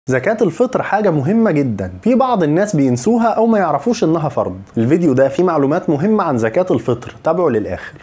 زكاة الفطر حاجة مهمة جدا في بعض الناس بينسوها أو ما يعرفوش إنها فرض الفيديو ده فيه معلومات مهمة عن زكاة الفطر تابعوا للآخر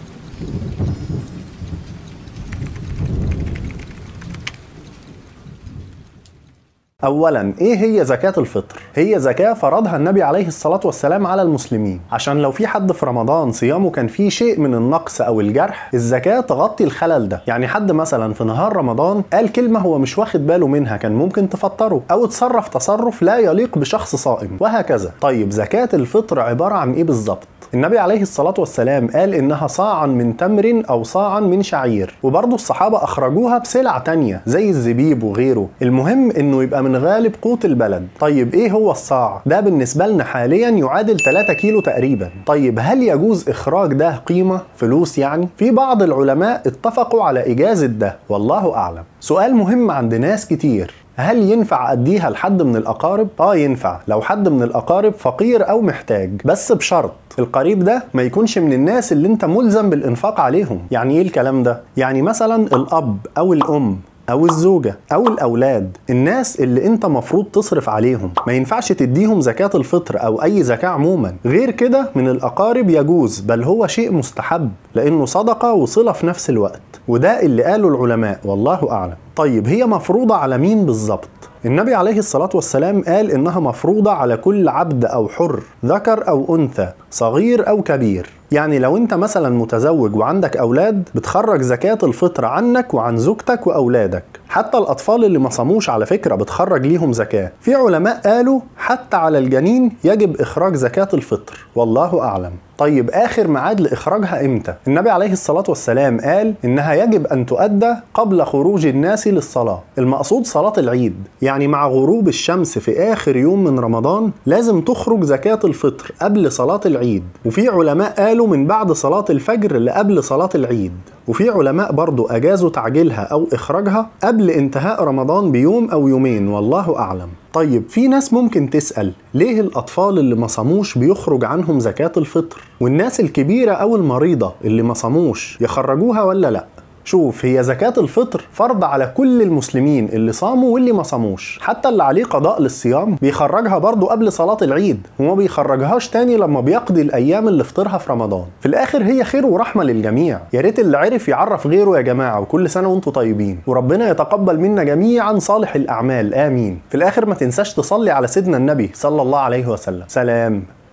اولا ايه هي زكاه الفطر هي زكاه فرضها النبي عليه الصلاه والسلام على المسلمين عشان لو في حد في رمضان صيامه كان فيه شيء من النقص او الجرح الزكاه تغطي الخلل ده يعني حد مثلا في نهار رمضان قال كلمه هو مش واخد باله منها كان ممكن تفطره او تصرف تصرف لا يليق بشخص صائم وهكذا طيب زكاه الفطر عباره عن ايه بالظبط النبي عليه الصلاة والسلام قال إنها صاعا من تمر أو صاعا من شعير وبرضه الصحابة أخرجوها بسلع تانية زي الزبيب وغيره المهم إنه يبقى من غالب قوت البلد طيب إيه هو الصاع؟ ده بالنسبة لنا حاليا يعادل 3 كيلو تقريبا طيب هل يجوز إخراج ده قيمة فلوس يعني؟ في بعض العلماء اتفقوا على إجازة ده والله أعلم سؤال مهم عند ناس كتير هل ينفع اديها لحد من الاقارب؟ اه ينفع لو حد من الاقارب فقير او محتاج بس بشرط القريب ده ما يكونش من الناس اللي انت ملزم بالانفاق عليهم يعني ايه الكلام ده؟ يعني مثلا الاب او الام او الزوجه او الاولاد الناس اللي انت مفروض تصرف عليهم ما ينفعش تديهم زكاه الفطر او اي زكاه عموما غير كده من الاقارب يجوز بل هو شيء مستحب لانه صدقه وصله في نفس الوقت وده اللي قاله العلماء والله اعلم طيب هي مفروضه على مين بالظبط النبي عليه الصلاة والسلام قال إنها مفروضة على كل عبد أو حر ذكر أو أنثى صغير أو كبير يعني لو انت مثلا متزوج وعندك اولاد بتخرج زكاة الفطر عنك وعن زوجتك واولادك حتى الاطفال اللي ما صاموش على فكرة بتخرج ليهم زكاة في علماء قالوا حتى على الجنين يجب اخراج زكاة الفطر والله اعلم طيب اخر ميعاد لاخراجها امتى النبي عليه الصلاه والسلام قال انها يجب ان تؤدى قبل خروج الناس للصلاه المقصود صلاه العيد يعني مع غروب الشمس في اخر يوم من رمضان لازم تخرج زكاه الفطر قبل صلاه العيد وفي علماء قالوا من بعد صلاه الفجر لقبل صلاه العيد وفي علماء برضو أجازوا تعجيلها أو إخراجها قبل انتهاء رمضان بيوم أو يومين والله أعلم طيب في ناس ممكن تسأل ليه الأطفال اللي ما صاموش بيخرج عنهم زكاة الفطر والناس الكبيرة أو المريضة اللي ما صاموش يخرجوها ولا لأ شوف هي زكاة الفطر فرض على كل المسلمين اللي صاموا واللي ما صاموش حتى اللي عليه قضاء للصيام بيخرجها برضه قبل صلاة العيد وما بيخرجهاش تاني لما بيقضي الأيام اللي فطرها في رمضان في الآخر هي خير ورحمة للجميع يا ريت اللي عرف يعرف غيره يا جماعة وكل سنة وانتم طيبين وربنا يتقبل منا جميعا صالح الأعمال آمين في الآخر ما تنساش تصلي على سيدنا النبي صلى الله عليه وسلم سلام